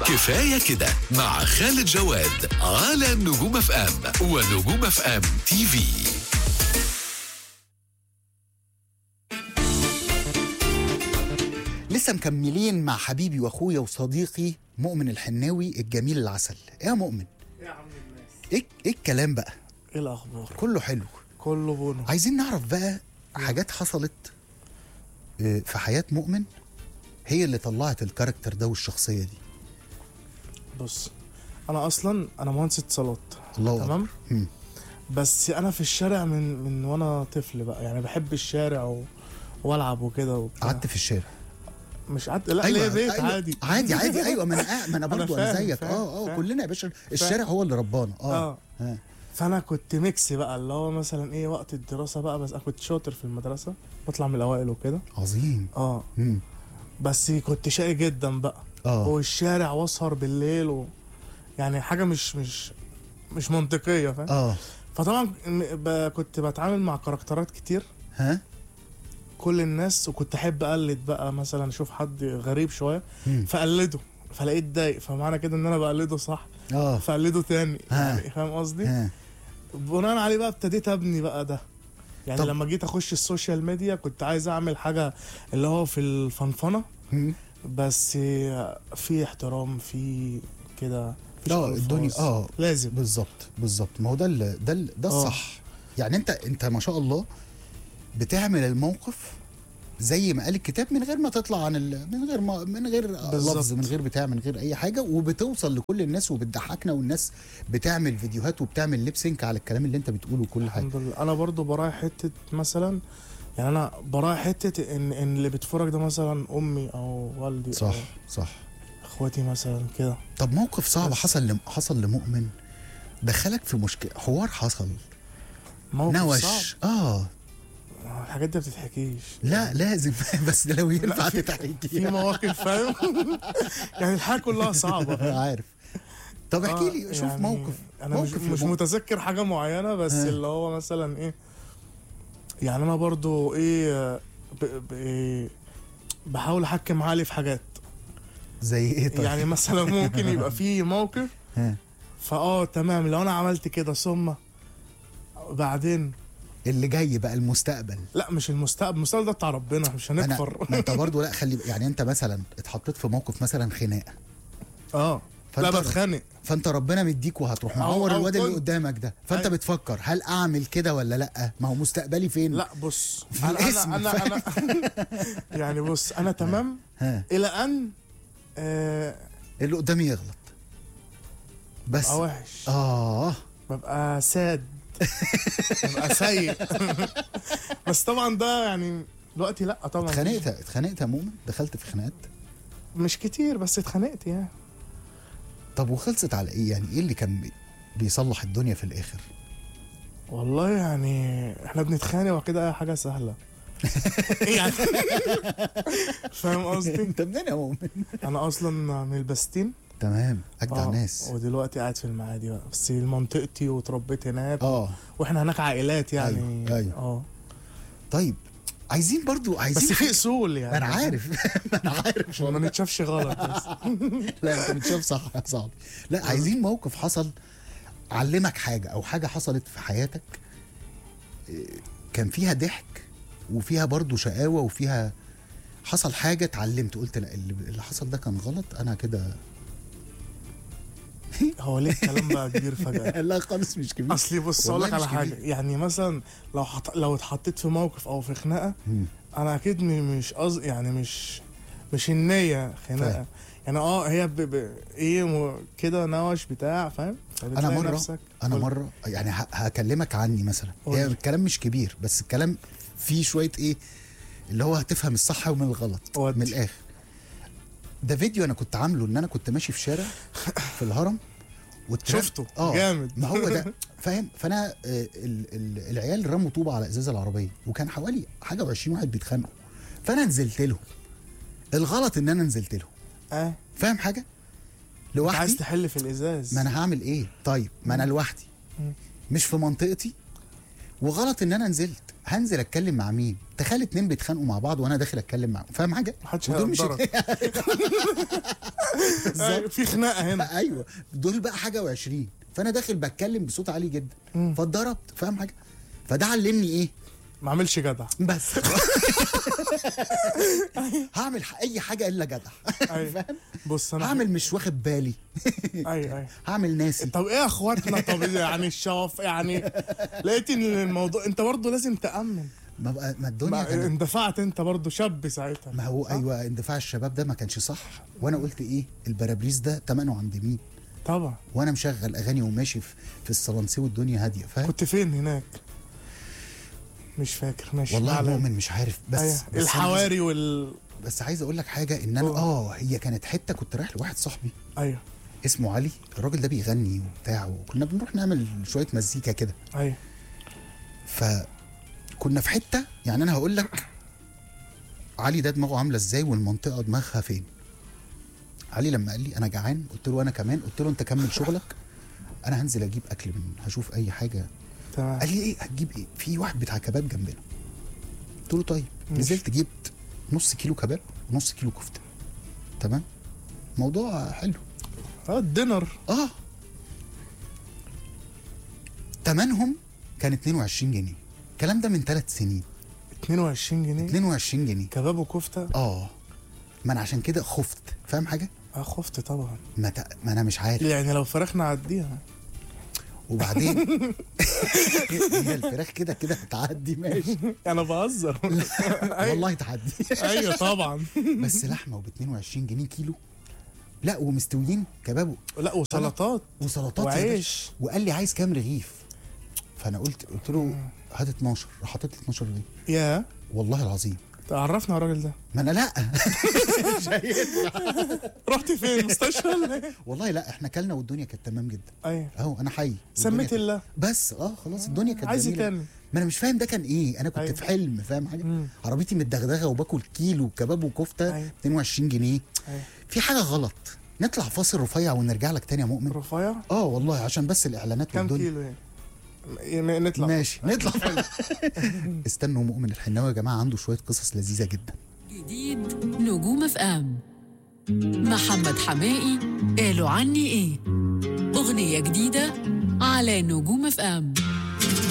كفاية كده مع خالد جواد على نجوم اف ام ونجوم اف ام تي في لسه مكملين مع حبيبي واخويا وصديقي مؤمن الحناوي الجميل العسل ايه يا مؤمن يا عم الناس ايه ايه الكلام بقى ايه الاخبار كله حلو كله بونو عايزين نعرف بقى حاجات حصلت آه، في حياة مؤمن هي اللي طلعت الكاركتر ده والشخصية دي بص انا اصلا انا مهندس اتصالات الله تمام أكبر. مم. بس انا في الشارع من من وانا طفل بقى يعني بحب الشارع و... والعب وكده وبتاع قعدت في الشارع مش قعدت لا ليا بيت أيوة. عادي عادي عادي ايوه ما انا ما انا برضه انا فاهم، زيك فاهم، اه اه فاهم. كلنا يا باشا الشارع هو اللي ربانا اه اه اه فانا كنت ميكس بقى اللي هو مثلا ايه وقت الدراسه بقى بس انا كنت شاطر في المدرسه بطلع من الاوائل وكده عظيم اه مم. بس كنت شقي جدا بقى اه والشارع واسهر بالليل و... يعني حاجه مش مش مش منطقيه فاهم اه فطبعا م- ب- كنت بتعامل مع كاركترات كتير ها كل الناس وكنت احب اقلد بقى مثلا اشوف حد غريب شويه مم. فاقلده فلاقيه اتضايق فمعنى كده ان انا بقلده صح اه فاقلده تاني ها. يعني فاهم قصدي ها بناء عليه بقى ابتديت ابني بقى ده يعني طب- لما جيت اخش السوشيال ميديا كنت عايز اعمل حاجه اللي هو في الفنفنه مم. بس في احترام في كده مفيش اه ألفاظ. الدنيا اه لازم بالظبط بالظبط ما هو ده ال- ده ال- ده آه. الصح يعني انت انت ما شاء الله بتعمل الموقف زي ما قال الكتاب من غير ما تطلع عن ال... من غير ما من غير بالظبط. لفظ من غير بتاع من غير اي حاجه وبتوصل لكل الناس وبتضحكنا والناس بتعمل فيديوهات وبتعمل ليب سينك على الكلام اللي انت بتقوله وكل حاجه الحمد لله انا برضو براعي حته مثلا يعني انا براعي حته ان ان اللي بيتفرج ده مثلا امي او والدي صح أو صح اخواتي مثلا كده طب موقف صعب بس. حصل لم... حصل لمؤمن دخلك في مشكله حوار حصل موقف صعب نوش اه الحاجات دي ما بتتحكيش لا لازم بس ده لو ينفع في تتحكي مواقف فاهم يعني الحياه كلها صعبه فاهم؟ عارف طب احكي آه، لي شوف يعني موقف انا مش, موقف مش لمو- متذكر حاجه معينه بس ها. اللي هو مثلا ايه يعني انا برضو ايه ب... ب... إيه بحاول احكم عقلي في حاجات زي ايه طيب يعني مثلا ممكن يبقى في موقف ها. فاه تمام لو انا عملت كده ثم بعدين اللي جاي بقى المستقبل لا مش المستقبل المستقبل ده بتاع ربنا مش انا هنكفر ما انت برضه لا خلي يعني انت مثلا اتحطيت في موقف مثلا خناقه اه لا فأنت- بتخانق فانت ربنا مديك وهتروح أو- معور أو الواد اللي كنت. قدامك ده فانت أيوة. بتفكر هل اعمل كده ولا لا ما هو مستقبلي فين لا بص في انا الاسم، انا انا, أنا يعني بص انا تمام ها الى ان آه اللي قدامي يغلط بس ابقى وحش اه ببقى ساد ببقى سيء بس طبعا ده يعني دلوقتي لا طبعا اتخانقت اتخانقت يا مؤمن دخلت في خناقات مش كتير بس اتخانقت يعني طب وخلصت على ايه يعني ايه اللي كان بي- بيصلح الدنيا في الاخر والله يعني احنا بنتخانق وكده حاجه سهله يعني فاهم قصدي انت منين يا مؤمن انا اصلا من البستين تمام اجدع آه، ناس ودلوقتي قاعد في المعادي بقى بس منطقتي وتربيت هناك اه واحنا هناك عائلات يعني أيوة، أيوة. اه طيب عايزين برضو عايزين بس في حاجة- اصول يعني ما انا عارف ما انا عارف عشان ما والله. نتشافش غلط بس لا انت بتشوف صح يا صاحبي لا عايزين موقف حصل علمك حاجه او حاجه حصلت في حياتك إيه، كان فيها ضحك وفيها برضو شقاوه وفيها حصل حاجه اتعلمت قلت لا اللي اللي حصل ده كان غلط انا كده هو ليه الكلام بقى كبير فجاه لا خالص مش كبير اصلي بص اقول والله لك على مش حاجه كبير. يعني مثلا لو حط... لو اتحطيت في موقف او في خناقه مم. انا اكيد م- مش قصد يعني مش مش النيه خناقه فاهم. يعني اه هي ب... ب... ايه م... كده نوش بتاع فاهم انا فبتلاقي مره نفسك انا قول. مره يعني ه- هكلمك عني مثلا قول. هي الكلام مش كبير بس الكلام فيه شويه ايه اللي هو هتفهم الصح ومن الغلط ودي. من الاخر ده فيديو انا كنت عامله ان انا كنت ماشي في شارع في الهرم والتراب- شفته اه جامد ما هو ده فاهم فانا آه، ال- ال- العيال رموا طوبه على ازاز العربيه وكان حوالي حاجه و20 واحد بيتخانقوا فانا نزلت لهم الغلط ان انا نزلت لهم اه فاهم حاجه انت عايز لوحدي تحل في الازاز ما انا هعمل ايه طيب ما انا لوحدي مم. مش في منطقتي وغلط ان انا نزلت هنزل اتكلم مع مين تخيل اتنين بيتخانقوا مع بعض وانا داخل اتكلم معاهم فاهم حاجه محدش ودول مش هيقدرك. أيوة، في خناقه هنا ايوه دول بقى حاجه وعشرين فانا داخل بتكلم بصوت عالي جدا فاتضربت فاهم حاجه فده علمني ايه ما عملش جدع بس هعمل ح- اي حاجه الا جدع أيوة. فاهم بص انا هعمل مش واخد بالي ايوه ايوه هعمل ناسي طب ايه يا اخواتنا طب يعني الشوف يعني لقيت ان الموضوع انت برضه لازم تامن ما, بقى ما الدنيا ما كانت اندفعت انت برضه شاب ساعتها ما هو ايوه اندفاع الشباب ده ما كانش صح وانا قلت ايه البرابريز ده تمنه عند مين طبعا وانا مشغل اغاني وماشي في, في الصلانسي والدنيا هاديه فاهم كنت فين هناك مش فاكر ماشي والله ما علينا. مؤمن مش عارف بس, أيوة. بس أنا عايز- الحواري وال بس عايز اقول لك حاجه ان انا أوه. اه هي كانت حته كنت رايح لواحد صاحبي ايوه اسمه علي الراجل ده بيغني وبتاع وكنا بنروح نعمل شويه مزيكا كده ايوه فكنا في حته يعني انا هقول لك علي ده دماغه عامله ازاي والمنطقه دماغها فين علي لما قال لي انا جعان قلت له انا كمان قلت له انت كمل شغلك انا هنزل اجيب اكل من هشوف اي حاجه تمام قال لي ايه هتجيب ايه في واحد بتاع كباب جنبنا قلت له طيب ماشي. نزلت جبت نص كيلو كباب ونص كيلو كفته تمام موضوع حلو اه الدينر اه تمنهم كان 22 جنيه الكلام ده من ثلاث سنين 22 جنيه 22 جنيه كباب وكفته اه ما انا عشان كده خفت فاهم حاجه اه خفت طبعا ما, ت... ما انا مش عارف يعني لو فراخ نعديها وبعدين هي الفراخ كده كده هتعدي ماشي انا بهزر أيوة. والله تعدي ايوه طبعا بس لحمه ب 22 جنيه كيلو لا ومستويين كباب لا وسلطات وسلطات يا باشا. وعيش وقال لي عايز كام رغيف فانا قلت قلت له هات 12 راح حاطط لي 12 رغيف يا والله العظيم عرفنا على الراجل ده ما انا لا مش هينفع. رحت فين مستشفى ولا ايه؟ والله لا احنا كلنا والدنيا كانت تمام جدا ايوه اهو انا حي سميت والدنيا الله كانت- بس اه خلاص الدنيا كانت عايز جميلة. تاني ما انا مش فاهم ده كان ايه انا كنت أيوة. في حلم فاهم حاجه مم. عربيتي متدغدغه وباكل كيلو كباب وكفته أيوة. 22 جنيه أيوة. في حاجه غلط نطلع فاصل رفيع ونرجع لك تاني يا مؤمن رفيع اه والله عشان بس الاعلانات كام والدنيا كيلو يعني؟ يعني نطلع ماشي نطلع استنوا مؤمن الحناوي يا جماعه عنده شويه قصص لذيذه جدا جديد نجوم اف ام محمد حمائي قالوا عني ايه اغنية جديدة على نجوم اف ام